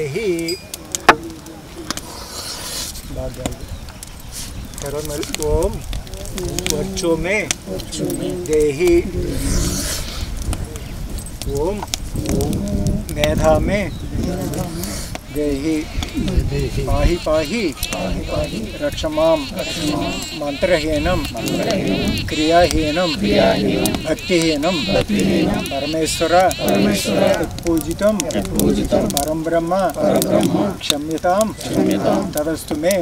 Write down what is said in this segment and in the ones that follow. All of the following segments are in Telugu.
देहि करोमल ओम बच्चों में देहि ओम मेधा में देहि पाहि पाहि रक्षमां मंत्रहीनं क्रियाहीनं भक्तिहीनं परमेश्वर पूजितं परं ब्रह्म क्षम्यतां तदस्तु मे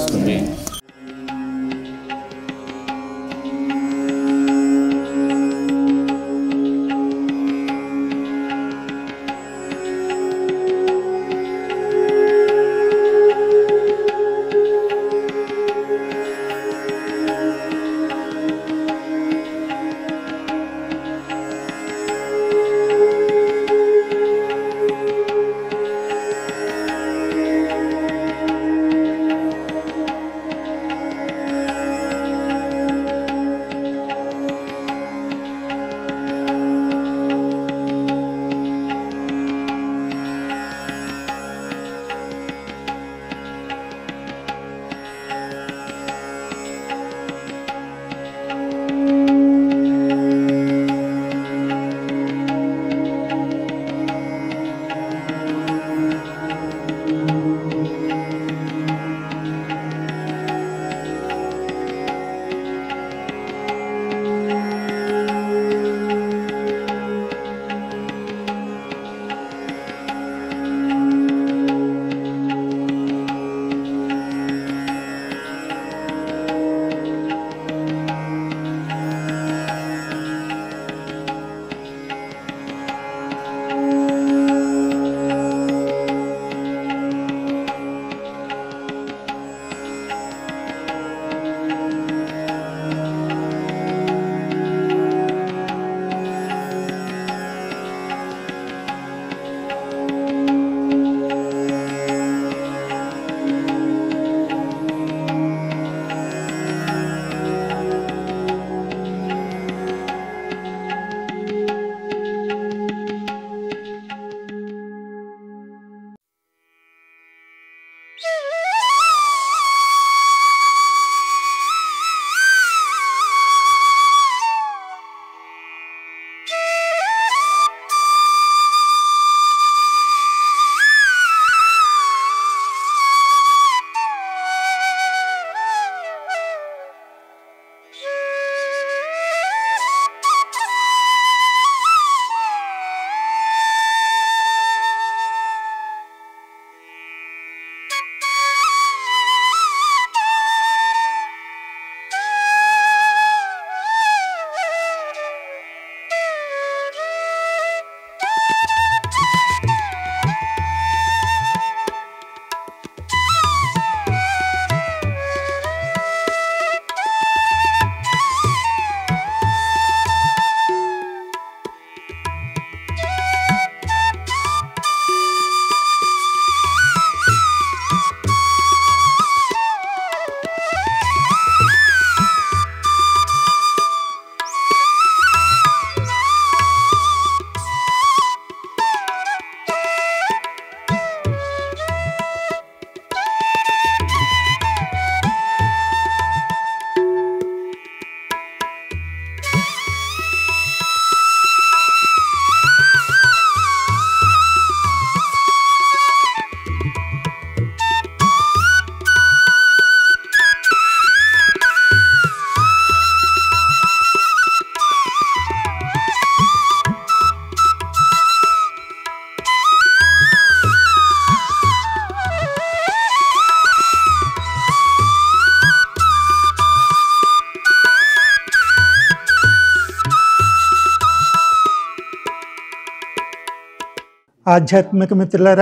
ఆధ్యాత్మిక మిత్రులారా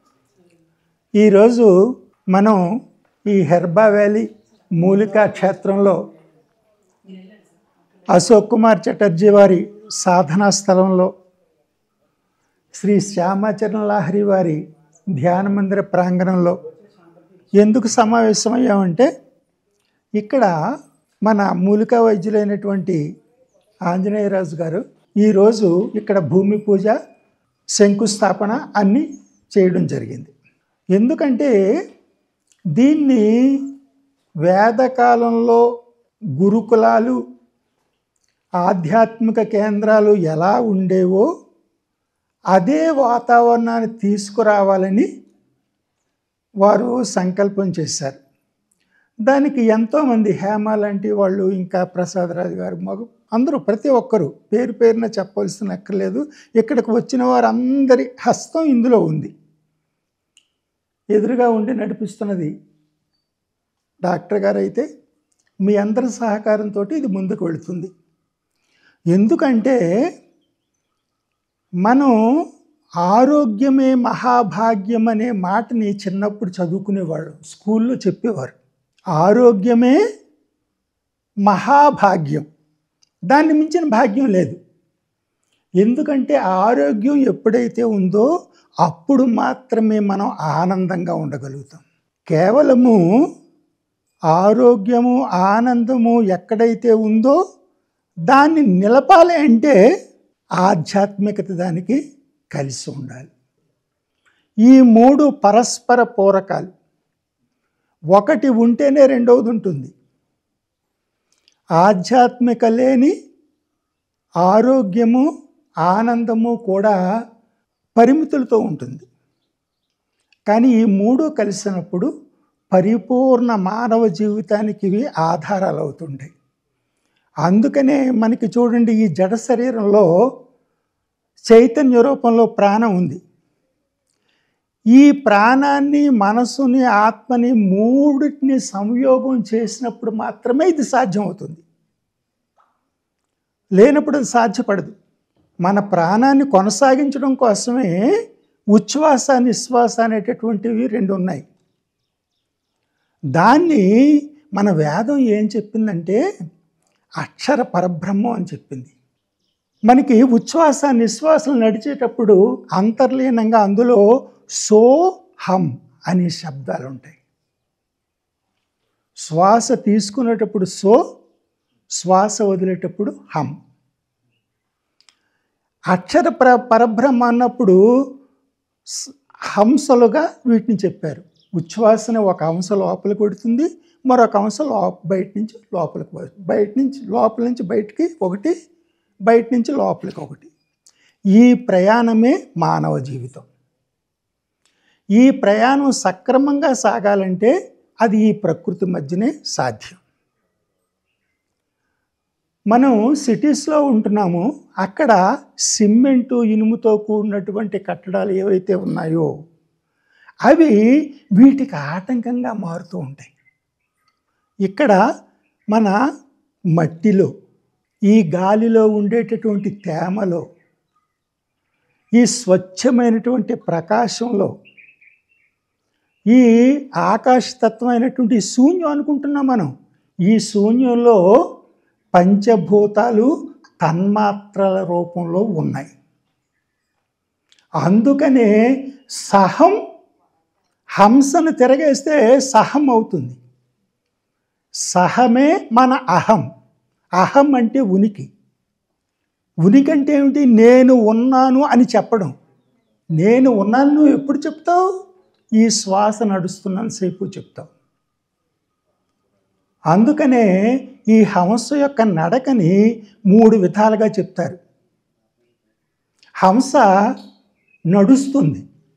ఈరోజు మనం ఈ హెర్బా వ్యాలీ మూలికా క్షేత్రంలో అశోక్ కుమార్ చటర్జీ వారి సాధనా స్థలంలో శ్రీ శ్యామాచరణ లాహరి వారి ధ్యాన మందిర ప్రాంగణంలో ఎందుకు సమావేశమయ్యామంటే ఇక్కడ మన మూలికా వైద్యులైనటువంటి ఆంజనేయరాజు గారు ఈరోజు ఇక్కడ భూమి పూజ శంకుస్థాపన అన్నీ చేయడం జరిగింది ఎందుకంటే దీన్ని వేదకాలంలో గురుకులాలు ఆధ్యాత్మిక కేంద్రాలు ఎలా ఉండేవో అదే వాతావరణాన్ని తీసుకురావాలని వారు సంకల్పం చేశారు దానికి ఎంతోమంది హేమ లాంటి వాళ్ళు ఇంకా ప్రసాదరాజు గారు మగు అందరూ ప్రతి ఒక్కరూ పేరు పేరున చెప్పవలసిన అక్కర్లేదు ఇక్కడికి వచ్చిన వారందరి హస్తం ఇందులో ఉంది ఎదురుగా ఉండి నడిపిస్తున్నది డాక్టర్ గారు అయితే మీ అందరి సహకారంతో ఇది ముందుకు వెళుతుంది ఎందుకంటే మనం ఆరోగ్యమే మహాభాగ్యం అనే మాటని చిన్నప్పుడు చదువుకునేవాడు స్కూల్లో చెప్పేవారు ఆరోగ్యమే మహాభాగ్యం దాన్ని మించిన భాగ్యం లేదు ఎందుకంటే ఆరోగ్యం ఎప్పుడైతే ఉందో అప్పుడు మాత్రమే మనం ఆనందంగా ఉండగలుగుతాం కేవలము ఆరోగ్యము ఆనందము ఎక్కడైతే ఉందో దాన్ని నిలపాలి అంటే ఆధ్యాత్మికత దానికి కలిసి ఉండాలి ఈ మూడు పరస్పర పూరకాలు ఒకటి ఉంటేనే రెండవది ఉంటుంది ఆధ్యాత్మిక లేని ఆరోగ్యము ఆనందము కూడా పరిమితులతో ఉంటుంది కానీ ఈ మూడు కలిసినప్పుడు పరిపూర్ణ మానవ జీవితానికి ఇవి ఆధారాలు అవుతుంటాయి అందుకనే మనకి చూడండి ఈ జడ శరీరంలో చైతన్య రూపంలో ప్రాణం ఉంది ఈ ప్రాణాన్ని మనసుని ఆత్మని మూడిటిని సంయోగం చేసినప్పుడు మాత్రమే ఇది సాధ్యమవుతుంది లేనప్పుడు అది సాధ్యపడదు మన ప్రాణాన్ని కొనసాగించడం కోసమే ఉచ్ఛ్వాస నిశ్వాస అనేటటువంటివి రెండు ఉన్నాయి దాన్ని మన వేదం ఏం చెప్పిందంటే అక్షర పరబ్రహ్మం అని చెప్పింది మనకి ఉచ్ఛ్వాస నిశ్వాసలు నడిచేటప్పుడు అంతర్లీనంగా అందులో సో హం అనే శబ్దాలు ఉంటాయి శ్వాస తీసుకునేటప్పుడు సో శ్వాస వదిలేటప్పుడు హం అక్షర పర పరబ్రహ్మ అన్నప్పుడు స్- హంసలుగా వీటిని చెప్పారు ఉచ్ఛ్వాసన ఒక హంస లోపలికి కొడుతుంది మరొక హంస లోప బయట నుంచి లోపలికి పోతుంది. బయట నుంచి లోపల నుంచి బయటికి ఒకటి బయట నుంచి లోపలికి ఒకటి ఈ ప్రయాణమే మానవ జీవితం ఈ ప్రయాణం సక్రమంగా సాగాలంటే అది ఈ ప్రకృతి మధ్యనే సాధ్యం మనం సిటీస్లో ఉంటున్నాము అక్కడ సిమెంటు ఇనుముతో కూడినటువంటి కట్టడాలు ఏవైతే ఉన్నాయో అవి వీటికి ఆటంకంగా మారుతూ ఉంటాయి ఇక్కడ మన మట్టిలో ఈ గాలిలో ఉండేటటువంటి తేమలో ఈ స్వచ్ఛమైనటువంటి ప్రకాశంలో ఈ ఆకాశతత్వమైనటువంటి శూన్యం అనుకుంటున్నాం మనం ఈ శూన్యంలో పంచభూతాలు తన్మాత్రల రూపంలో ఉన్నాయి అందుకనే సహం హంసను తిరగేస్తే సహం అవుతుంది సహమే మన అహం అహం అంటే ఉనికి ఉనికి అంటే ఏమిటి నేను ఉన్నాను అని చెప్పడం నేను ఉన్నాను నువ్వు ఎప్పుడు చెప్తావు ఈ శ్వాస నడుస్తున్నంతసేపు చెప్తావు అందుకనే ఈ హంస యొక్క నడకని మూడు విధాలుగా చెప్తారు హంస నడుస్తుంది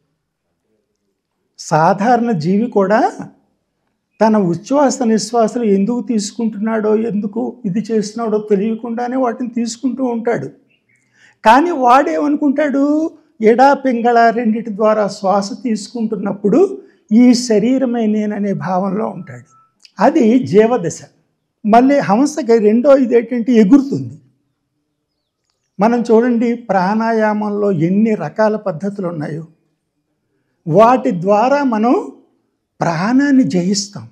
సాధారణ జీవి కూడా తన ఉచ్ఛ్వాస నిశ్వాసలు ఎందుకు తీసుకుంటున్నాడో ఎందుకు ఇది చేస్తున్నాడో తెలియకుండానే వాటిని తీసుకుంటూ ఉంటాడు కానీ వాడేమనుకుంటాడు ఎడా పింగళ రెండిటి ద్వారా శ్వాస తీసుకుంటున్నప్పుడు ఈ శరీరమే నేననే భావంలో ఉంటాడు అది జీవదశ మళ్ళీ హంసకి రెండో ఇదేంటంటే ఎగురుతుంది మనం చూడండి ప్రాణాయామంలో ఎన్ని రకాల పద్ధతులు ఉన్నాయో వాటి ద్వారా మనం ప్రాణాన్ని జయిస్తాం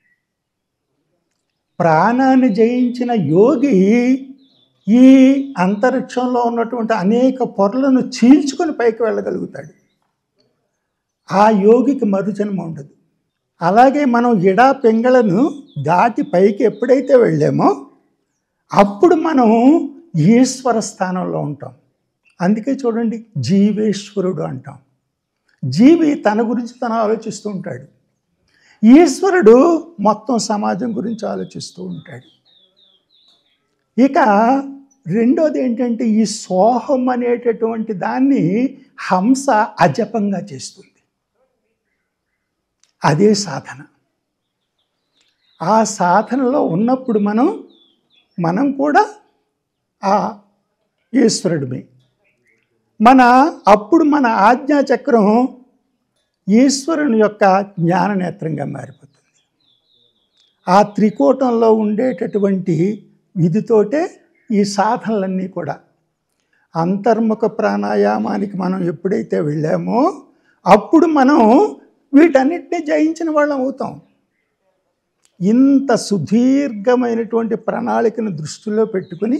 ప్రాణాన్ని జయించిన యోగి ఈ అంతరిక్షంలో ఉన్నటువంటి అనేక పొరలను చీల్చుకొని పైకి వెళ్ళగలుగుతాడు ఆ యోగికి మరుజన్మ ఉండదు అలాగే మనం ఇడా పింగళను దాటి పైకి ఎప్పుడైతే వెళ్ళామో అప్పుడు మనం ఈశ్వర స్థానంలో ఉంటాం అందుకే చూడండి జీవేశ్వరుడు అంటాం జీవి తన గురించి తను ఆలోచిస్తూ ఉంటాడు ఈశ్వరుడు మొత్తం సమాజం గురించి ఆలోచిస్తూ ఉంటాడు ఇక రెండోది ఏంటంటే ఈ సోహం అనేటటువంటి దాన్ని హంస అజపంగా చేస్తుంది అదే సాధన ఆ సాధనలో ఉన్నప్పుడు మనం మనం కూడా ఆ ఈశ్వరుడిమే మన అప్పుడు మన ఆజ్ఞాచక్రం ఈశ్వరుని యొక్క జ్ఞాననేత్రంగా మారిపోతుంది ఆ త్రికూటంలో ఉండేటటువంటి విధితోటే ఈ సాధనలన్నీ కూడా అంతర్ముఖ ప్రాణాయామానికి మనం ఎప్పుడైతే వెళ్ళామో అప్పుడు మనం వీటన్నిటిని జయించిన వాళ్ళం అవుతాం ఇంత సుదీర్ఘమైనటువంటి ప్రణాళికను దృష్టిలో పెట్టుకుని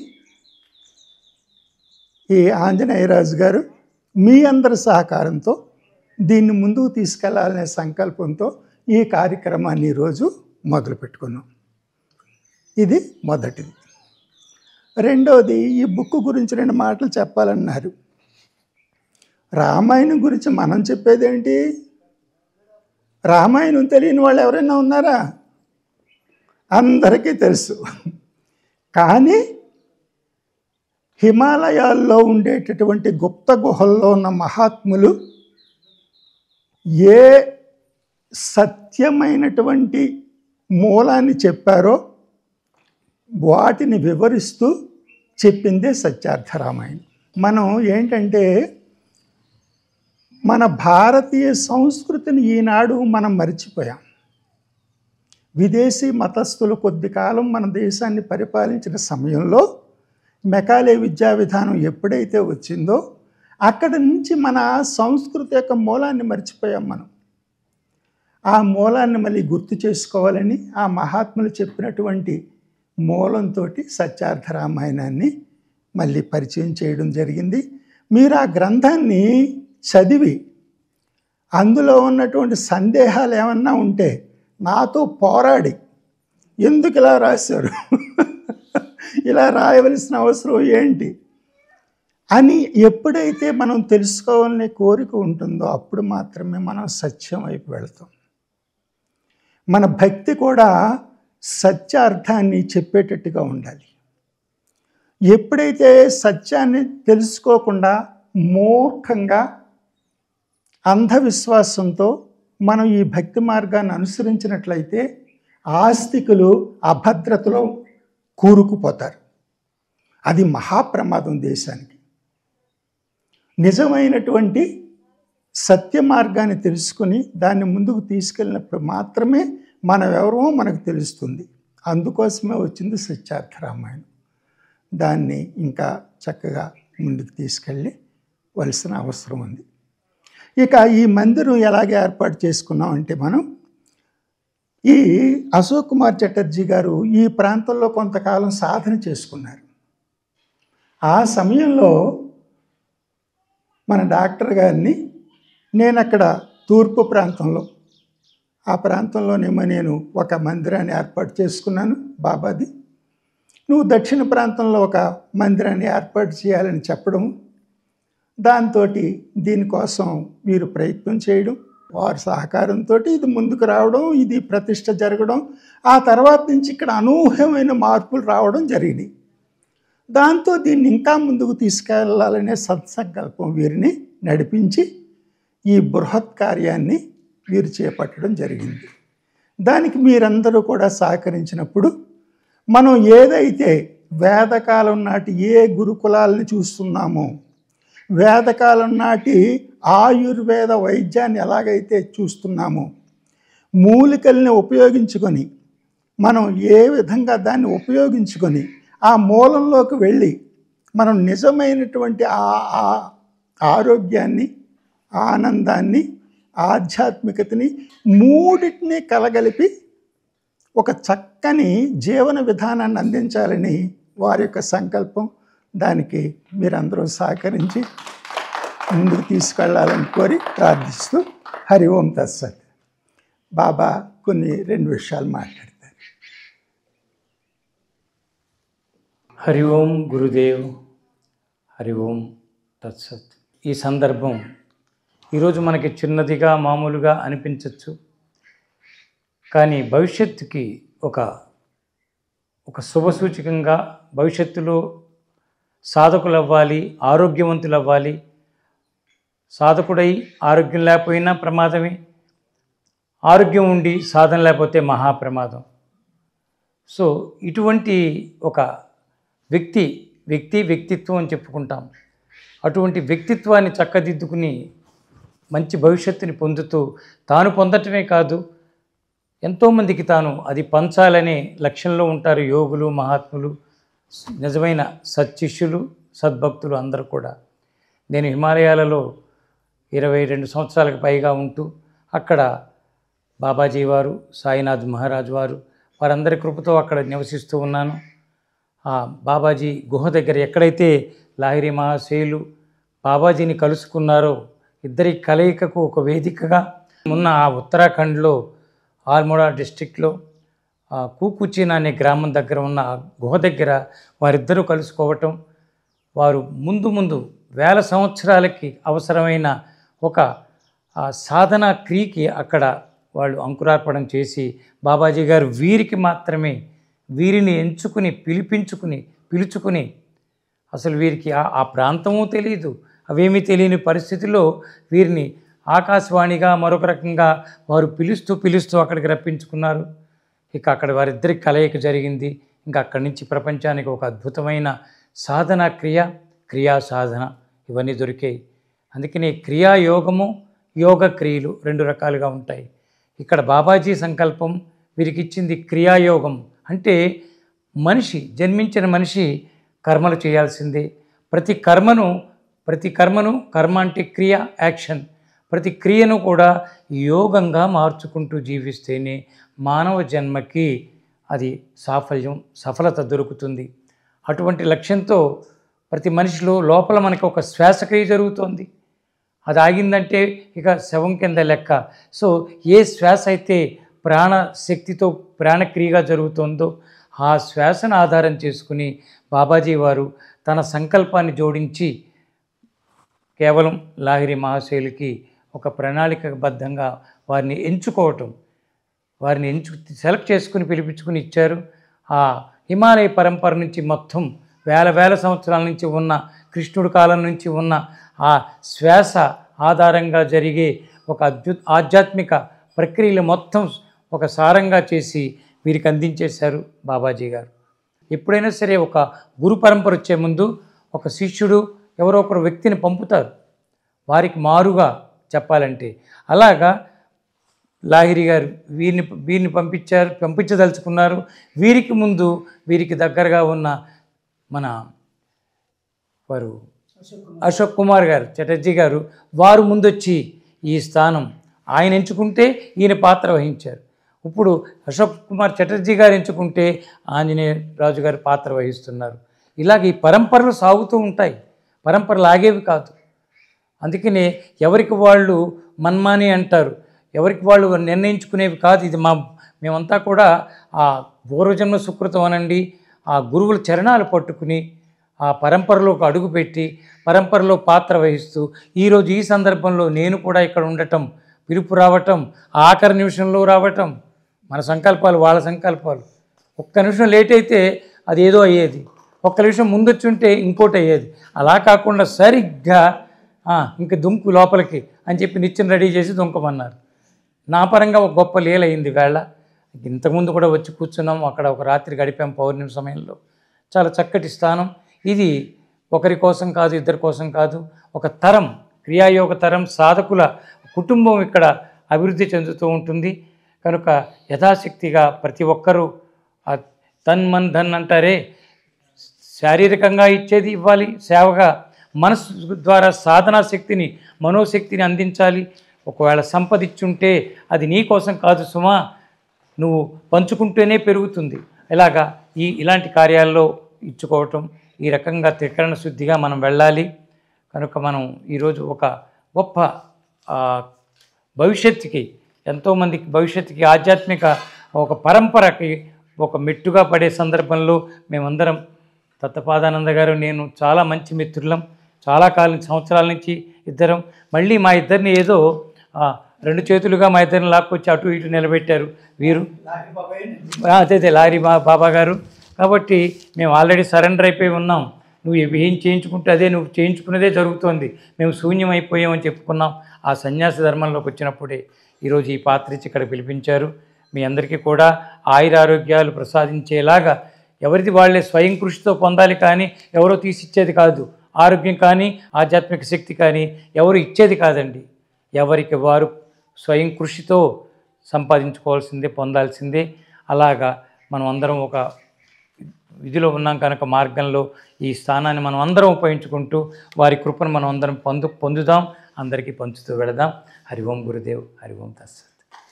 ఈ ఆంజనేయరాజు గారు మీ అందరి సహకారంతో దీన్ని ముందుకు తీసుకెళ్లాలనే సంకల్పంతో ఈ కార్యక్రమాన్ని ఈరోజు మొదలు పెట్టుకున్నాం ఇది మొదటిది రెండోది ఈ బుక్ గురించి రెండు మాటలు చెప్పాలన్నారు రామాయణం గురించి మనం చెప్పేదేంటి రామాయణం తెలియని వాళ్ళు ఎవరైనా ఉన్నారా అందరికీ తెలుసు కానీ హిమాలయాల్లో ఉండేటటువంటి గుప్త గుహల్లో ఉన్న మహాత్ములు ఏ సత్యమైనటువంటి మూలాన్ని చెప్పారో వాటిని వివరిస్తూ చెప్పిందే సత్యార్థ రామాయణం మనం ఏంటంటే మన భారతీయ సంస్కృతిని ఈనాడు మనం మర్చిపోయాం విదేశీ మతస్థులు కొద్ది కాలం మన దేశాన్ని పరిపాలించిన సమయంలో మెకాలే విద్యా విధానం ఎప్పుడైతే వచ్చిందో అక్కడి నుంచి మన సంస్కృతి యొక్క మూలాన్ని మర్చిపోయాం మనం ఆ మూలాన్ని మళ్ళీ గుర్తు చేసుకోవాలని ఆ మహాత్ములు చెప్పినటువంటి మూలంతో సత్యార్థ రామాయణాన్ని మళ్ళీ పరిచయం చేయడం జరిగింది మీరు ఆ గ్రంథాన్ని చదివి అందులో ఉన్నటువంటి సందేహాలు ఏమన్నా ఉంటే నాతో పోరాడి ఎందుకు ఇలా రాశారు ఇలా రాయవలసిన అవసరం ఏంటి అని ఎప్పుడైతే మనం తెలుసుకోవాలనే కోరిక ఉంటుందో అప్పుడు మాత్రమే మనం సత్యం వైపు వెళతాం మన భక్తి కూడా సత్య అర్థాన్ని చెప్పేటట్టుగా ఉండాలి ఎప్పుడైతే సత్యాన్ని తెలుసుకోకుండా మూర్ఖంగా అంధవిశ్వాసంతో మనం ఈ భక్తి మార్గాన్ని అనుసరించినట్లయితే ఆస్తికులు అభద్రతలో కూరుకుపోతారు అది మహాప్రమాదం దేశానికి నిజమైనటువంటి సత్య మార్గాన్ని తెలుసుకుని దాన్ని ముందుకు తీసుకెళ్ళినప్పుడు మాత్రమే మనం ఎవరో మనకు తెలుస్తుంది అందుకోసమే వచ్చింది సత్యార్థ రామాయణం దాన్ని ఇంకా చక్కగా ముందుకు తీసుకెళ్ళి వలసిన అవసరం ఉంది ఇక ఈ మందిరం ఎలాగ ఏర్పాటు చేసుకున్నాం అంటే మనం ఈ అశోక్ కుమార్ చటర్జీ గారు ఈ ప్రాంతంలో కొంతకాలం సాధన చేసుకున్నారు ఆ సమయంలో మన డాక్టర్ గారిని నేను అక్కడ తూర్పు ప్రాంతంలో ఆ ప్రాంతంలోనేమో నేను ఒక మందిరాన్ని ఏర్పాటు చేసుకున్నాను బాబాది నువ్వు దక్షిణ ప్రాంతంలో ఒక మందిరాన్ని ఏర్పాటు చేయాలని చెప్పడం దాంతో దీనికోసం వీరు ప్రయత్నం చేయడం వారి సహకారంతో ఇది ముందుకు రావడం ఇది ప్రతిష్ట జరగడం ఆ తర్వాత నుంచి ఇక్కడ అనూహ్యమైన మార్పులు రావడం జరిగినాయి దాంతో దీన్ని ఇంకా ముందుకు తీసుకెళ్లాలనే సత్సంకల్పం వీరిని నడిపించి ఈ బృహత్ కార్యాన్ని వీరు చేపట్టడం జరిగింది దానికి మీరందరూ కూడా సహకరించినప్పుడు మనం ఏదైతే వేదకాలం నాటి ఏ గురుకులాలని చూస్తున్నామో వేదకాలం నాటి ఆయుర్వేద వైద్యాన్ని ఎలాగైతే చూస్తున్నామో మూలికల్ని ఉపయోగించుకొని మనం ఏ విధంగా దాన్ని ఉపయోగించుకొని ఆ మూలంలోకి వెళ్ళి మనం నిజమైనటువంటి ఆ ఆ ఆరోగ్యాన్ని ఆనందాన్ని ఆధ్యాత్మికతని మూడింటిని కలగలిపి ఒక చక్కని జీవన విధానాన్ని అందించాలని వారి యొక్క సంకల్పం దానికి మీరందరూ సహకరించి ముందుకు తీసుకెళ్లాలని కోరి ప్రార్థిస్తూ హరి ఓం తత్సత్ బాబా కొన్ని రెండు విషయాలు మాట్లాడతారు హరి ఓం గురుదేవ్ హరి ఓం తత్సత్ ఈ సందర్భం ఈరోజు మనకి చిన్నదిగా మామూలుగా అనిపించవచ్చు కానీ భవిష్యత్తుకి ఒక ఒక శుభసూచకంగా భవిష్యత్తులో సాధకులు అవ్వాలి ఆరోగ్యవంతులు అవ్వాలి సాధకుడై ఆరోగ్యం లేకపోయినా ప్రమాదమే ఆరోగ్యం ఉండి సాధన లేకపోతే మహాప్రమాదం సో ఇటువంటి ఒక వ్యక్తి వ్యక్తి వ్యక్తిత్వం అని చెప్పుకుంటాం అటువంటి వ్యక్తిత్వాన్ని చక్కదిద్దుకుని మంచి భవిష్యత్తుని పొందుతూ తాను పొందటమే కాదు ఎంతోమందికి తాను అది పంచాలనే లక్ష్యంలో ఉంటారు యోగులు మహాత్ములు నిజమైన సత్శిష్యులు సద్భక్తులు అందరూ కూడా నేను హిమాలయాలలో ఇరవై రెండు సంవత్సరాలకు పైగా ఉంటూ అక్కడ బాబాజీ వారు సాయినాథ్ మహారాజ్ వారు వారందరి కృపతో అక్కడ నివసిస్తూ ఉన్నాను ఆ బాబాజీ గుహ దగ్గర ఎక్కడైతే లాహిరి మహాశయులు బాబాజీని కలుసుకున్నారో ఇద్దరి కలయికకు ఒక వేదికగా ఉన్న ఆ ఉత్తరాఖండ్లో ఆల్మోడా డిస్టిక్లో ఆ కూకుచీన్ అనే గ్రామం దగ్గర ఉన్న ఆ గుహ దగ్గర వారిద్దరూ కలుసుకోవటం వారు ముందు ముందు వేల సంవత్సరాలకి అవసరమైన ఒక ఆ సాధన క్రియకి అక్కడ వాళ్ళు అంకురార్పణం చేసి బాబాజీ గారు వీరికి మాత్రమే వీరిని ఎంచుకుని పిలిపించుకుని పిలుచుకుని అసలు వీరికి ఆ ఆ ప్రాంతము తెలియదు అవేమీ తెలియని పరిస్థితిలో వీరిని ఆకాశవాణిగా మరొక రకంగా వారు పిలుస్తూ పిలుస్తూ అక్కడికి రప్పించుకున్నారు ఇక అక్కడ వారిద్దరికి కలయిక జరిగింది ఇంకా అక్కడి నుంచి ప్రపంచానికి ఒక అద్భుతమైన సాధన క్రియ క్రియా సాధన ఇవన్నీ దొరికాయి అందుకని క్రియాయోగము యోగ క్రియలు రెండు రకాలుగా ఉంటాయి ఇక్కడ బాబాజీ సంకల్పం వీరికి ఇచ్చింది క్రియాయోగం అంటే మనిషి జన్మించిన మనిషి కర్మలు చేయాల్సిందే ప్రతి కర్మను ప్రతి కర్మను కర్మ అంటే క్రియ యాక్షన్ ప్రతి క్రియను కూడా యోగంగా మార్చుకుంటూ జీవిస్తేనే మానవ జన్మకి అది సాఫల్యం సఫలత దొరుకుతుంది అటువంటి లక్ష్యంతో ప్రతి మనిషిలో లోపల మనకి ఒక శ్వాసక్రియ జరుగుతోంది అది ఆగిందంటే ఇక శవం కింద లెక్క సో ఏ శ్వాస అయితే ప్రాణ శక్తితో ప్రాణక్రియగా జరుగుతుందో ఆ శ్వాసను ఆధారం చేసుకుని బాబాజీ వారు తన సంకల్పాన్ని జోడించి కేవలం లాహిరి మహాశైలికి ఒక ప్రణాళికబద్ధంగా వారిని ఎంచుకోవటం వారిని ఎంచు సెలెక్ట్ చేసుకుని పిలిపించుకుని ఇచ్చారు ఆ హిమాలయ పరంపర నుంచి మొత్తం వేల వేల సంవత్సరాల నుంచి ఉన్న కృష్ణుడి కాలం నుంచి ఉన్న ఆ శ్వాస ఆధారంగా జరిగే ఒక అద్భుత ఆధ్యాత్మిక ప్రక్రియలు మొత్తం ఒక సారంగా చేసి వీరికి అందించేశారు బాబాజీ గారు ఎప్పుడైనా సరే ఒక గురు పరంపర వచ్చే ముందు ఒక శిష్యుడు ఎవరో ఒకరు వ్యక్తిని పంపుతారు వారికి మారుగా చెప్పాలంటే అలాగా లాహిరి గారు వీరిని వీరిని పంపించారు పంపించదలుచుకున్నారు వీరికి ముందు వీరికి దగ్గరగా ఉన్న మన వారు అశోక్ కుమార్ గారు చటర్జీ గారు వారు ముందొచ్చి ఈ స్థానం ఆయన ఎంచుకుంటే ఈయన పాత్ర వహించారు ఇప్పుడు అశోక్ కుమార్ చటర్జీ గారు ఎంచుకుంటే ఆంజనేయ రాజు గారు పాత్ర వహిస్తున్నారు ఇలాగ ఈ పరంపరలు సాగుతూ ఉంటాయి పరంపరలు ఆగేవి కాదు అందుకనే ఎవరికి వాళ్ళు మన్మాని అంటారు ఎవరికి వాళ్ళు నిర్ణయించుకునేవి కాదు ఇది మా మేమంతా కూడా ఆ పూర్వజన్మ సుకృతం అనండి ఆ గురువుల చరణాలు పట్టుకుని ఆ పరంపరలోకి అడుగుపెట్టి పరంపరలో పాత్ర వహిస్తూ ఈరోజు ఈ సందర్భంలో నేను కూడా ఇక్కడ ఉండటం పిలుపు రావటం ఆఖరి నిమిషంలో రావటం మన సంకల్పాలు వాళ్ళ సంకల్పాలు ఒక్క నిమిషం లేట్ అయితే అది ఏదో అయ్యేది ఒక్క నిమిషం ముందొచ్చి ఉంటే ఇంకోటి అయ్యేది అలా కాకుండా సరిగ్గా "ఆ, ఇంక దుంకు లోపలికి అని చెప్పి నిత్యం రెడీ చేసి దుంకమన్నారు నా పరంగా ఒక గొప్ప లీల అయింది వేళ ఇంతకుముందు కూడా వచ్చి కూర్చున్నాం అక్కడ ఒక రాత్రి గడిపాం పౌర్ణమి సమయంలో చాలా చక్కటి స్థానం ఇది ఒకరి కోసం కాదు ఇద్దరి కోసం కాదు ఒక తరం క్రియాయోగ తరం సాధకుల కుటుంబం ఇక్కడ అభివృద్ధి చెందుతూ ఉంటుంది కనుక యథాశక్తిగా ప్రతి ఒక్కరూ ఆ తన్ మన్ ధన్ అంటారే శారీరకంగా ఇచ్చేది ఇవ్వాలి సేవగా మనసు ద్వారా సాధనా శక్తిని మనోశక్తిని అందించాలి ఒకవేళ సంపద ఇచ్చుంటే అది నీ కోసం కాదు సుమా నువ్వు పంచుకుంటేనే పెరుగుతుంది ఇలాగా ఈ ఇలాంటి కార్యాల్లో ఇచ్చుకోవటం ఈ రకంగా త్రికరణ శుద్ధిగా మనం వెళ్ళాలి కనుక మనం ఈరోజు ఒక గొప్ప ఆ, భవిష్యత్తుకి ఎంతోమందికి భవిష్యత్తుకి ఆధ్యాత్మిక ఒక పరంపరకి ఒక మెట్టుగా పడే సందర్భంలో మేమందరం దత్తపాదానంద గారు నేను చాలా మంచి మిత్రులం చాలా కాలం సంవత్సరాల నుంచి ఇద్దరం మళ్ళీ మా ఇద్దరిని ఏదో ఆ, రెండు చేతులుగా మా ఇద్దరిని లాక్కొచ్చి అటు ఇటు నిలబెట్టారు వీరు ఆ, అదే అదే లారీ బా బాబా గారు కాబట్టి మేము ఆల్రెడీ సరెండర్ అయిపోయి ఉన్నాం నువ్వు ఇవి ఏం చేయించుకుంటే అదే నువ్వు చేయించుకున్నదే జరుగుతోంది మేము శూన్యం అయిపోయామని చెప్పుకున్నాం ఆ సన్యాస ధర్మంలోకి వచ్చినప్పుడే ఈరోజు ఈ పాత్ర ఇచ్చి ఇక్కడ పిలిపించారు మీ అందరికీ కూడా ఆయురారోగ్యాలు ప్రసాదించేలాగా ఎవరిది వాళ్ళే స్వయం కృషితో పొందాలి కానీ ఎవరో తీసిచ్చేది కాదు ఆరోగ్యం కానీ ఆధ్యాత్మిక శక్తి కానీ ఎవరు ఇచ్చేది కాదండి ఎవరికి వారు స్వయం కృషితో సంపాదించుకోవాల్సిందే పొందాల్సిందే అలాగా మనం అందరం ఒక విధిలో ఉన్నాం కనుక మార్గంలో ఈ స్థానాన్ని మనం అందరం ఉపయోగించుకుంటూ వారి కృపను మనం అందరం పొందు పొందుదాం అందరికీ పంచుతూ వెళదాం హరి ఓం గురుదేవ్ హరి ఓం తస్సత్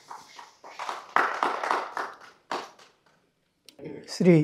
శ్రీ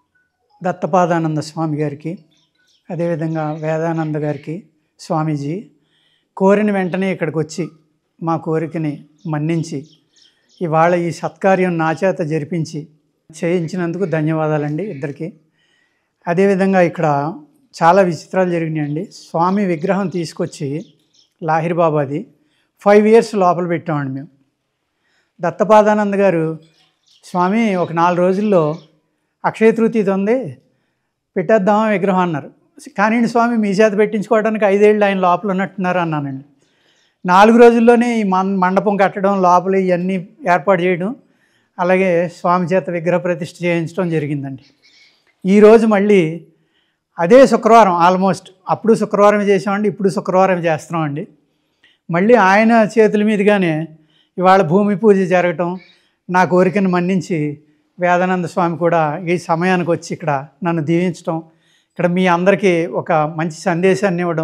దత్తపాదానంద స్వామి గారికి అదేవిధంగా వేదానంద గారికి స్వామీజీ కోరిన వెంటనే ఇక్కడికి వచ్చి మా కోరికని మన్నించి ఇవాళ ఈ సత్కార్యం నా చేత జరిపించి చేయించినందుకు ధన్యవాదాలండి ఇద్దరికి అదేవిధంగా ఇక్కడ చాలా విచిత్రాలు జరిగినాయండి స్వామి విగ్రహం తీసుకొచ్చి లాహిర్ బాబాది ఫైవ్ ఇయర్స్ లోపల పెట్టామండి మేము దత్తపాదానంద గారు స్వామి ఒక నాలుగు రోజుల్లో అక్షయ తృతీయ ఉంది పెట్టేద్దామా విగ్రహం అన్నారు కానీ స్వామి మీ చేత పెట్టించుకోవడానికి ఐదేళ్ళు ఆయన లోపల ఉన్నట్టున్నారు అన్నానండి నాలుగు రోజుల్లోనే ఈ మం మండపం కట్టడం లోపల ఇవన్నీ ఏర్పాటు చేయడం అలాగే స్వామి చేత విగ్రహ ప్రతిష్ఠ చేయించడం జరిగిందండి ఈరోజు మళ్ళీ అదే శుక్రవారం ఆల్మోస్ట్ అప్పుడు శుక్రవారం చేసామండి ఇప్పుడు శుక్రవారం చేస్తున్నామండి మళ్ళీ ఆయన చేతుల మీదుగానే ఇవాళ భూమి పూజ జరగటం నా కోరికను మన్నించి వేదానంద స్వామి కూడా ఈ సమయానికి వచ్చి ఇక్కడ నన్ను దీవించటం ఇక్కడ మీ అందరికీ ఒక మంచి సందేశాన్ని ఇవ్వడం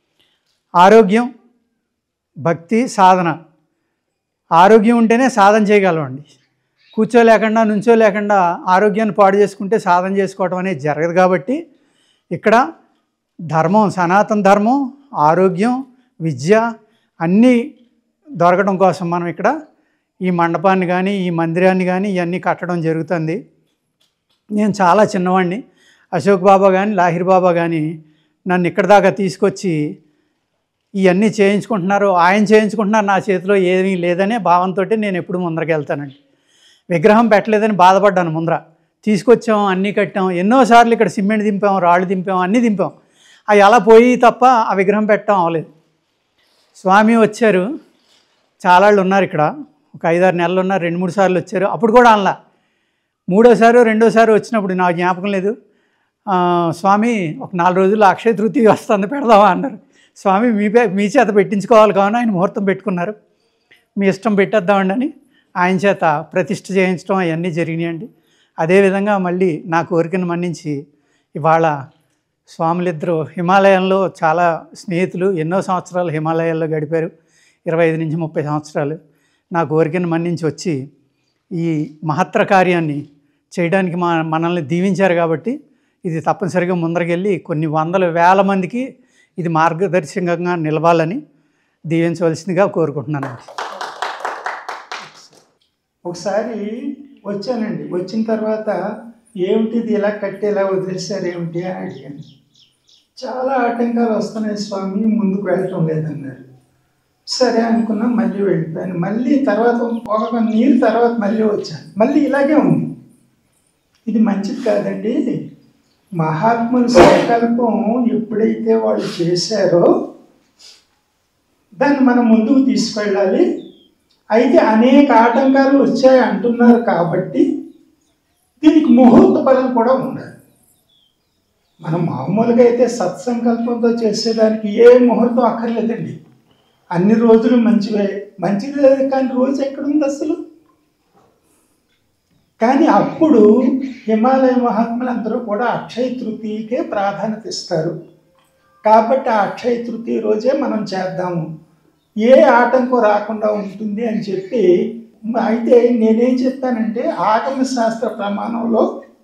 ఆరోగ్యం భక్తి సాధన ఆరోగ్యం ఉంటేనే సాధన చేయగలమండి కూర్చోలేకుండా నుంచోలేకుండా ఆరోగ్యాన్ని పాడు చేసుకుంటే సాధన చేసుకోవడం అనేది జరగదు కాబట్టి ఇక్కడ ధర్మం సనాతన ధర్మం ఆరోగ్యం విద్య అన్నీ దొరకడం కోసం మనం ఇక్కడ ఈ మండపాన్ని కానీ ఈ మందిరాన్ని కానీ ఇవన్నీ కట్టడం జరుగుతుంది నేను చాలా చిన్నవాడిని అశోక్ బాబా కానీ లాహిర్ బాబా కానీ నన్ను ఇక్కడ దాకా తీసుకొచ్చి ఇవన్నీ చేయించుకుంటున్నారు ఆయన చేయించుకుంటున్నారు నా చేతిలో ఏమీ లేదనే భావంతో నేను ఎప్పుడు ముందరికి వెళ్తానండి విగ్రహం పెట్టలేదని బాధపడ్డాను ముందర తీసుకొచ్చాం అన్నీ కట్టాం ఎన్నోసార్లు ఇక్కడ సిమెంట్ దింపాం రాళ్ళు దింపాం అన్నీ దింపాం అవి అలా పోయి తప్ప ఆ విగ్రహం పెట్టడం అవ్వలేదు స్వామి వచ్చారు చాలా వాళ్ళు ఉన్నారు ఇక్కడ ఒక ఐదారు నెలలు ఉన్నారు రెండు మూడు సార్లు వచ్చారు అప్పుడు కూడా అనలా మూడోసారి రెండోసారి వచ్చినప్పుడు నాకు జ్ఞాపకం లేదు ఆ, స్వామి ఒక నాలుగు రోజుల్లో అక్షయ తృతీయ వస్తుంది పెడదామా అన్నారు స్వామి మీ పే మీ చేత పెట్టించుకోవాలి కావున ఆయన ముహూర్తం పెట్టుకున్నారు మీ ఇష్టం పెట్టేద్దామండి అని ఆయన చేత ప్రతిష్ఠ చేయించడం అవన్నీ జరిగినాయండి అదేవిధంగా మళ్ళీ నా కోరికను మన్నించి ఇవాళ స్వాములిద్దరూ హిమాలయంలో చాలా స్నేహితులు ఎన్నో సంవత్సరాలు హిమాలయాల్లో గడిపారు ఇరవై ఐదు నుంచి ముప్పై సంవత్సరాలు నా కోరికను మన్నించి వచ్చి ఈ మహత్తర కార్యాన్ని చేయడానికి మా మనల్ని దీవించారు కాబట్టి ఇది తప్పనిసరిగా ముందరకెళ్ళి కొన్ని వందల వేల మందికి ఇది మార్గదర్శకంగా నిలవాలని దీవించవలసిందిగా కోరుకుంటున్నానండి ఒకసారి వచ్చానండి వచ్చిన తర్వాత ఏమిటిది ఇలా కట్టి ఇలా వదిలేశారు ఏమిటి అని అడిగాను చాలా ఆటంకాలు వస్తున్నాయి స్వామి ముందుకు వెళ్ళటం లేదన్నారు సరే అనుకున్నా మళ్ళీ వెళ్ళిపోయాను మళ్ళీ తర్వాత ఒక నీరు తర్వాత మళ్ళీ వచ్చాను మళ్ళీ ఇలాగే ఉంది ఇది మంచిది కాదండి మహాత్ముల సంకల్పం ఎప్పుడైతే వాళ్ళు చేశారో దాన్ని మనం ముందుకు తీసుకెళ్ళాలి అయితే అనేక ఆటంకాలు వచ్చాయి అంటున్నారు కాబట్టి దీనికి ముహూర్త బలం కూడా ఉండాలి మనం మామూలుగా అయితే సత్సంకల్పంతో చేసేదానికి ఏ ముహూర్తం అక్కర్లేదండి అన్ని రోజులు మంచివే మంచిది లేదు కానీ రోజు ఎక్కడుంది అసలు కానీ అప్పుడు హిమాలయ మహాత్ములందరూ కూడా అక్షయ తృతీయకే ప్రాధాన్యత ఇస్తారు కాబట్టి ఆ అక్షయ తృతీయ రోజే మనం చేద్దాము ఏ ఆటంకం రాకుండా ఉంటుంది అని చెప్పి అయితే నేనేం చెప్పానంటే ఆగమ శాస్త్ర ప్రమాణంలో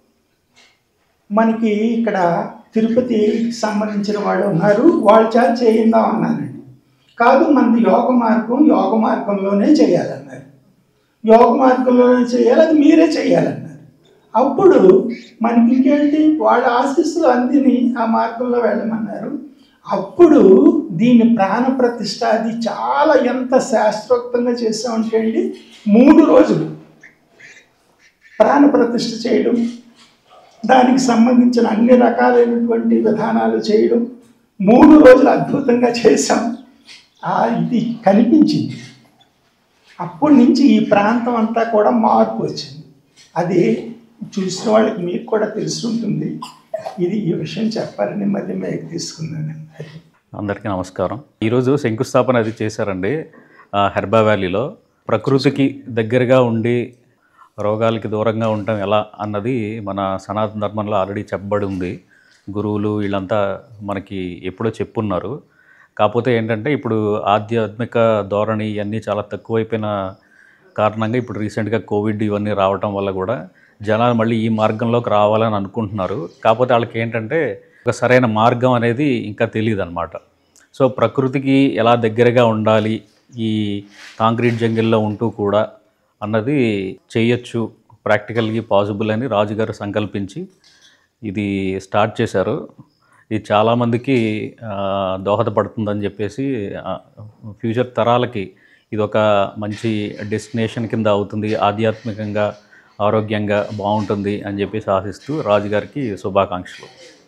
మనకి ఇక్కడ తిరుపతికి సంబంధించిన వాళ్ళు ఉన్నారు వాళ్ళ చేత చేయిందాం అన్నానండి కాదు మనది యోగ మార్గం యోగ మార్గంలోనే చేయాలన్నారు యోగ మార్గంలోనే చేయాలి అది మీరే చేయాలన్నారు అప్పుడు మనకి ఇంకేంటి వాళ్ళ ఆశీస్సులు అందిని ఆ మార్గంలో వెళ్ళమన్నారు అప్పుడు దీని ప్రాణ ప్రతిష్ట అది చాలా ఎంత శాస్త్రోక్తంగా చేసామంటే అండి మూడు రోజులు ప్రాణ ప్రతిష్ఠ చేయడం దానికి సంబంధించిన అన్ని రకాలైనటువంటి విధానాలు చేయడం మూడు రోజులు అద్భుతంగా చేశాం ఆ ఇది కనిపించింది అప్పటి నుంచి ఈ ప్రాంతం అంతా కూడా మార్పు వచ్చింది అది చూసిన వాళ్ళకి మీకు కూడా తెలిసి ఉంటుంది ఇది ఈ విషయం చెప్పాలని మళ్ళీ మీకు తీసుకున్నాను అది అందరికీ నమస్కారం ఈరోజు శంకుస్థాపన అది చేశారండి ఆ, హెర్బా వ్యాలీలో ప్రకృతికి దగ్గరగా ఉండి రోగాలకి దూరంగా ఉండటం ఎలా అన్నది మన సనాతన ధర్మంలో ఆల్రెడీ చెప్పబడి ఉంది గురువులు వీళ్ళంతా మనకి ఎప్పుడో చెప్పున్నారు కాకపోతే ఏంటంటే ఇప్పుడు ఆధ్యాత్మిక ధోరణి ఇవన్నీ చాలా తక్కువైపోయిన కారణంగా ఇప్పుడు రీసెంట్గా కోవిడ్ ఇవన్నీ రావటం వల్ల కూడా జనాలు మళ్ళీ ఈ మార్గంలోకి రావాలని అనుకుంటున్నారు కాకపోతే వాళ్ళకి ఏంటంటే ఒక సరైన మార్గం అనేది ఇంకా తెలియదు అనమాట సో ప్రకృతికి ఎలా దగ్గరగా ఉండాలి ఈ కాంక్రీట్ జంగిల్లో ఉంటూ కూడా అన్నది చేయొచ్చు ప్రాక్టికల్గా పాసిబుల్ అని రాజుగారు సంకల్పించి ఇది స్టార్ట్ చేశారు ఇది చాలామందికి ఆ, దోహదపడుతుందని చెప్పేసి ఆ, ఫ్యూచర్ తరాలకి ఇది ఒక మంచి డెస్టినేషన్ కింద అవుతుంది ఆధ్యాత్మికంగా ఆరోగ్యంగా బాగుంటుంది అని చెప్పేసి ఆశిస్తూ రాజుగారికి శుభాకాంక్షలు